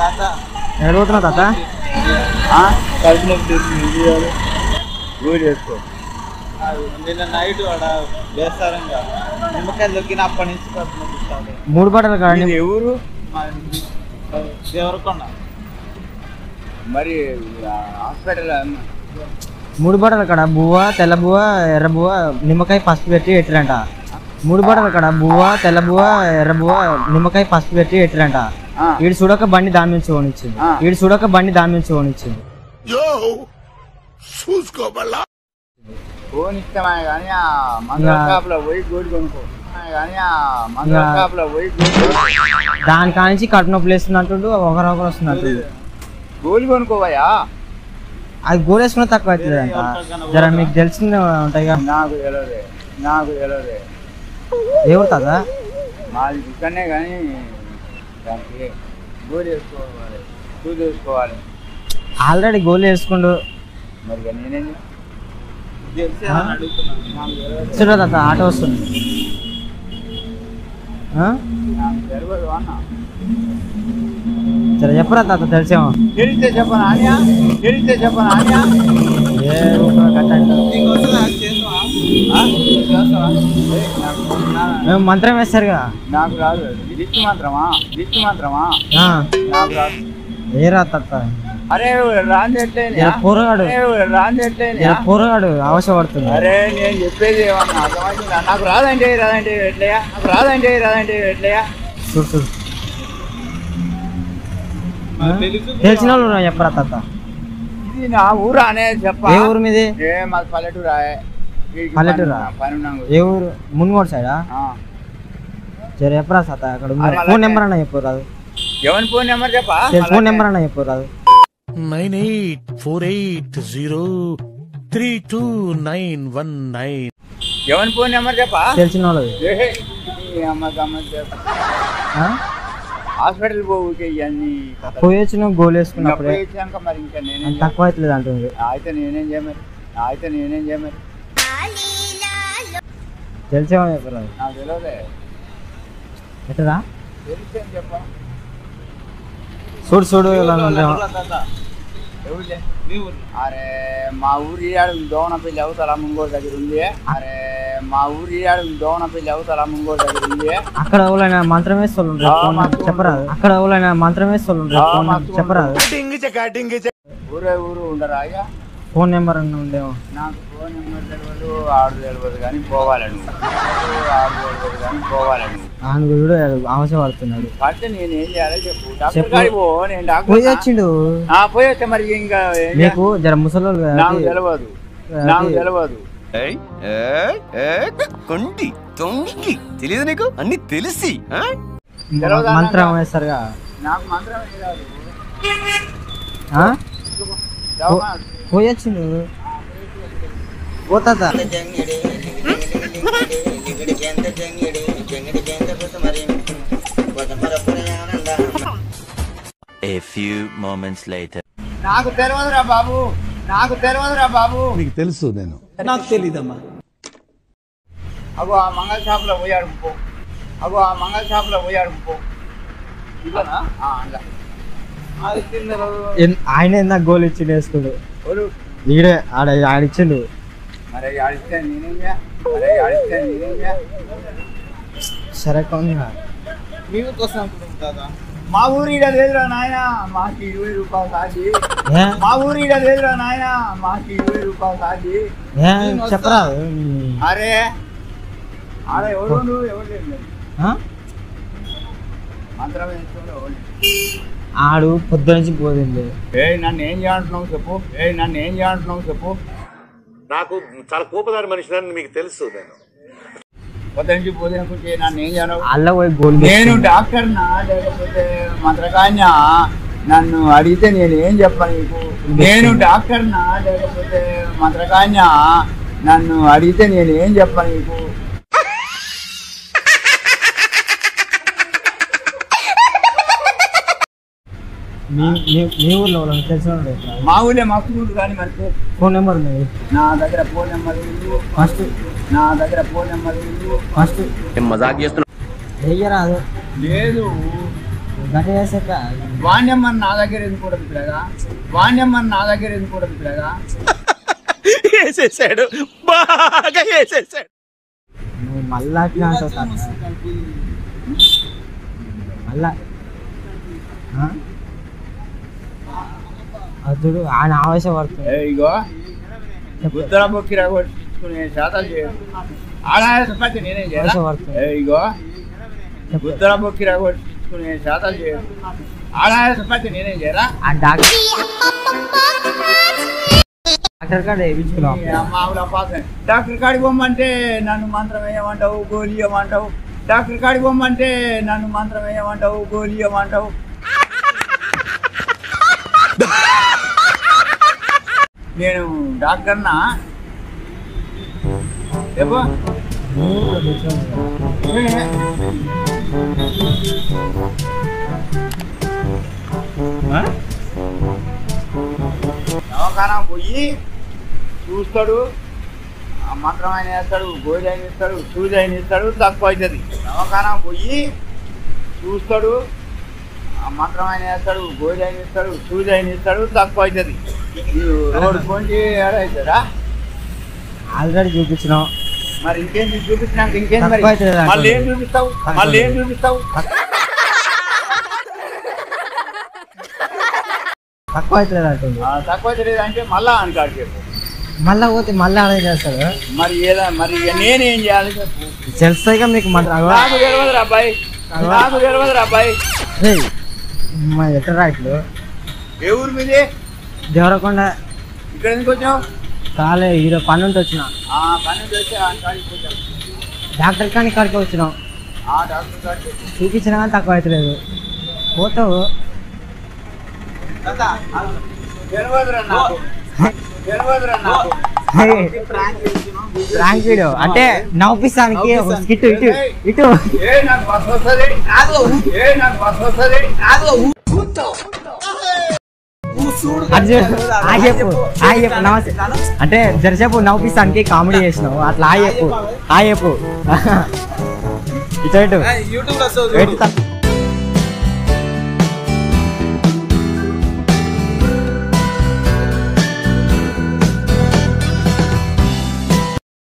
తాత ఎడబోతున్నావు తాత ఆ? కడుపు నొప్పి తెచ్చింది, ఏం చేయాలి? గోళీ వేసుకో అది నిన్న నైట్ వాడ వేస్తారంగా నిమ్మకాయలు దొక్కిన అప్పటి నుంచి కడుపు నొప్పి start అయింది. మూడు బట్టలు కాడండి ఇది ఎవరు మా దేవరకొండ మరి ఆ, హాస్పిటల్ అమ్మ. మూడు బట్టలు కాడ బువ్వ తెల్ల బువ్వ ఎర్ర బువ్వ నిమ్మకాయ పసుపు పెట్టి ఎట్టిరంట మూడు బట్టలు కాడ బువ్వ తెల్ల బువ్వ ఎర్ర బువ్వ నిమ్మకాయ పసుపు పెట్టి ఎట్టిరంట ఆ, ఈడు చూడక బండి దాని నుంచి ఓనిచ్చింది ఆ. ఈడు చూడక బండి దాని నుంచి ఓనిచ్చింది ఫోన్ ఇస్తామా కానీ ఆ మందుల ఇంకా- షాప్ లో పోయి గోడి కొనుక్కో కానీ ఆ మందుల ఇంకా- షాప్ లో పోయి గోడి కొనుక్కో. దాని కానించి కడుపు నొప్పి లేస్తుంది అంటుండు ఒకరు ఒకరు వస్తుంది అంటుండు గోళీ కొనుక్కోవయ్యా అది గోలేసుకున్న తక్కువ అవుతుంది అంట జర మీకు తెలిసింది ఉంటాయి కదా నాకు తెలియదే నాకు తెలియదే ఎవరు తాత మాది ఇక్కడనే కానీ దానికి గోళీ వేసుకోవాలి చూసి వేసుకోవాలి ఆల్రెడీ గోలు వేసుకుండు మరి ఇక నేనేం చేయాలి? తెలిసి అని అడుగుతున్నాను నాకు తెలియదు చూడ తాత ఆటో వస్తుంది ఆ? నాకు తెలియదు అన్న సరే చెప్పరా తాత తెలిసేమో తెలిస్తే చెప్పను ఆన్యా తెలిస్తే చెప్పను ఆన్యా ఏ ఊరుకో కట్ట అంటావు. నీకోసం అది చేస్తావా? ఆ? చేస్తావా? ఏయ్, నాకు నా- మేము మంత్రం వేస్తారుగా నాకు రాదు దిష్టి మంత్రమా దిష్టి మంత్రమా ఆ, నాకు రాదు ఏ రా తాత అరే రాంది ఎట్లయినా ఇలా పోరగాడు అరే రాంది ఎట్లయినా ఇలా పోరగాడు అవసరపడుతుంది అరే నేను చెప్పేది ఏమన్నా అర్థమవుతుందా నాకు రాదంటే రాదంటే ఎట్లయా నాకు రాదంటే రాదంటే ఎట్లయా చూడు చూడు మాకు తెలుసు తెలిసిన వాళ్ళు ఉన్నారు చెప్పరా తాత ఇది నా ఊరు అనేది చెప్ప ఏ ఊరు మీది ఏ మాది పల్లెటూరా వీడికి పల్లెటూరా? పని- పని ఉన్నాం ఏ ఊరు మున్గోడు సైడా ఆ. సరే చెప్పరా తాత అక్కడ అరే, ఫోన్ నెంబర్ అన్న చెప్పు రాదు ఎవరి ఫోన్ నెంబర్ చెప్పా ఫోన్ నెంబర్ అన్న చెప్పు రాదు nine eight four eight zero three two nine one nine ఎవరి ఫోన్ నెంబర్ చెప్పా తెలిసిన వాళ్ళది ఏహే, ఈ అమ్మ గమ్మ చెప్ప. ఆ? హాస్పిటల్ పోవుకే ఇవన్నీ పోయొచ్చు నువ్వు గోల్ వేసుకున్నప్పుడే వచ్చాక మరి ఇంకా నేనేం అంత తక్కువ అవుతుంది అంటుంది చేయ- అయితే నేనేం చేయమరి అయితే నేనేం చేయమరి తెలిసేమో చెప్పరాదు నాకు తెలియదే ఎట్టరా తెలిస్తే చెప్పా చూడు చూడు ఇలా ఉండేమో. తాత ఎవరులే నీ ఊరు అరే మా ఊరి ఆడు దోవనపల్లి అవతల ముంగోడు దగ్గర ఉంది అరే మా ఊరి ఆడు దోవనపల్లి అవతల ముంగోడు దగ్గర ఉంది అక్కడ ఎవరైనా మంత్రం వేస్తోళ్ళు ఉంటారు ఆ, ఫోన్ మాకు చెప్పరాదు అక్కడ ఎవరైనా మంత్రం వేస్తోళ్ళు ఉంటారు ఆ, ఫోన్ మాకు చెప్పరాదు ఊరే ఊరు ఉండరా అయ్యా ఫోన్ నెంబర్ అన్న ఉండేమో నాకు ఫోన్ నెంబర్ తెలియదు ఆడు తెలియదు కానీ పోవాలను ఆడు తెలియదు కానీ పోవాలను ఆయన కూడా అవసరపడుతున్నాడు పడితే నేను ఏం చేయాలో చెప్పు డాక్టర్ చెప్పు. గారికి పో నేను డాక్టర్ పోయి వచ్చిండు ఆ, పోయి వస్తే మరి ఇంకా ఏం చేయాలి? నీకు జర ముసలోళ్ళు నాకు కాబట్టి తెలియదు నాకు తెలియదు కొండి తొంగి తెలియదు నీకు అన్ని తెలిసి ఆ? తెలియదా మంత్రం వేస్తారుగా నాకు మంత్రం ఏం రాదు. ఆ? దవాఖాన- పోయి వచ్చిండు పోతా A few moments later. నాకు తెలియదురా బాబు నాకు తెలియదురా బాబు నీకు తెలుసు నేను అగో ఆ మంగళ షాప్ లో పోయి అడుగుపో అగో ఆ మంగళ షాప్ లో పోయి అడుగుపో ఇలానా ఆ, అందులో. అది కింద ఎన్- ఆయన ఇందాక గోల్ ఇచ్చిండు వేసుకుడు ఓలు. ఈడే ఆడ ఆడిచ్చిండు మరి అడిగితే నేనేం చేయ మరి అడిగితే నేనేం చేయ సరే కొన్నా మీ ఊరు కోసం అనుకుంటున్నాం తాత మా ఊరి ఈడ లేదురా నాయన మాకు ఇరవై రూపాయలు సాగి ఏ? మా ఊరి ఈడ లేదురా నాయన మాకు ఇరవై రూపాయలు సాగి ఏ? చెప్పరాదు అరే ఆడ ఎవరు నువ్వు ఎవరు లేదు ఆ? మంత్రం వేసుకుంటే ఎవరు లేరు. ఆడు పొద్దు నుంచి పోతుంది ఏ నన్ను ఏం చేయంటున్నావు చెప్పు ఏ నన్ను ఏం చేయంటున్నావు చెప్పు నాకు చాలా కోపదారి మనిషిని మీకు తెలుసు నేను పొద్దు నుంచి పోతే అనుకుంటే నన్ను ఏం చేయను అల్ల పోయి గోల్ నేను డాక్టర్ నా లేకపోతే మంత్రకాన్య నన్ను అడిగితే నేను ఏం చెప్పను నీకు నేను డాక్టర్ నా లేకపోతే మంత్రకాన్య నన్ను అడిగితే నేను ఏం చెప్పను నీకు మీ మీ- మీ ఊర్లో వాళ్ళని తెలిసిన వాళ్ళు ఎట్లా? మా ఊళ్ళో మస్తు కానీ మరి ఫోన్ నెంబర్ ఉంది నా దగ్గర ఫోన్ నెంబర్ ఇల్లు ఫస్ట్ నా దగ్గర ఫోన్ నెంబర్ ఇల్లు ఫస్ట్ మజాక్ చేస్తున్నా వెయ్యరాదు లేదు గట్ట చేసాక వాణ్యమ్మని నా దగ్గర ఎందుకు కూడా పిల్లగా వాణ్యమ్మని నా దగ్గర ఎందుకు కూడా పిల్లగా వేసేసాడు బాగా వేసేసాడు నువ్వు మళ్ళా అట్లా అంటావు తాత. మళ్ళా ఆ? అతడు ఆయన ఆవేశపడుతుంది ఏ ఇగో గుద్దల బొక్కిరా కొట్టుకునే శాతాలు చేయడు ఆడాసపతి నేనేం చేయాలి ఆవేశపడుతుంది ఏ ఇగో గుద్దల బొక్కిరా కొట్టుకునే శాతాలు చేయడు ఆడాసపతి నేనేం చేయాలా ఆ డాక్టర్ డాక్టర్ కాడ వేయించుకున్నాం మామూలు పాస్ డాక్టర్ కాడికి పోమ్మంటే నన్ను మంత్రం వేయమంటావు గోళీ ఇవ్వమంటావు డాక్టర్ కాడికి పోమ్మంటే నన్ను మంత్రం వేయమంటావు గోళీ ఇవ్వమంటావు నేను డాక్టర్నా చెప్పు ఏ? దవాఖానా పోయి చూస్తాడు ఆ మంత్రం ఆయన వేస్తాడు గోధి ఆయన ఇస్తాడు సూది ఆయన ఇస్తాడు తక్కువ అవుతుంది దవాఖానా పోయి చూస్తాడు ఆ మంత్రం ఆయన వేస్తాడు గోధి ఆయన ఇస్తాడు సూది ఆయన ఇస్తాడు తక్కువ అవుతుంది రోడ్డు పోంచి ఏడవుతుందా ఆల్రెడీ చూపించినాం మరి ఇంకేం చూపించినాక ఇంకేం మరి తక్కువ అవుతుంది మళ్ళీ ఏం చూపిస్తావు మళ్ళీ ఏం చూపిస్తావు తక్కువ అవుతుంది అంటుంది ఆ, తక్కువ తెలియదు అంటే మళ్ళా అని కాదు చెప్పు మళ్ళా పోతే మళ్ళీ అదే చేస్తాడు మరి ఏదా మరి ఇక నేనేం చేయాలి చెప్పు తెలుస్తాయిగా మీకు మంత్రం నాకు తెలియదు అబ్బాయి నాకు తెలియదు అబ్బాయి మా ఎట్ట రాట్లు ఏ ఊరు మీది దేవరకొండ ఇక్కడ ఎందుకు వచ్చావు కాలే ఈరోజు పని ఉంటే వచ్చిన ఆ పని చేసి ఆ కాడికి వచ్చావు డాక్టర్ కానీ ఇక్కడికి వచ్చినాం ఆ డాక్టర్ కాడికి చూపించినా కానీ తక్కువ అవుతలేదు పోతావు తెలియదురా నాకు తెలియదురా నాకు ప్రాంక్ వీడియో అంటే నవ్విస్తానికి ఒక స్కిట్ ఇటు ఇటు ఏ నాకు బస్ వస్తుంది ఏ నాకు బస్ వస్తుంది అది చూడు. ఆ చెప్పు ఆ చెప్పు నమస్తే అంటే జరసేపు నవ్విస్తానికి కామెడీ చేసినావు అట్లా ఆ చెప్పు ఆ చెప్పు ఇటు ఇటు యూట్యూబ్ లో ఇటు తప్ప-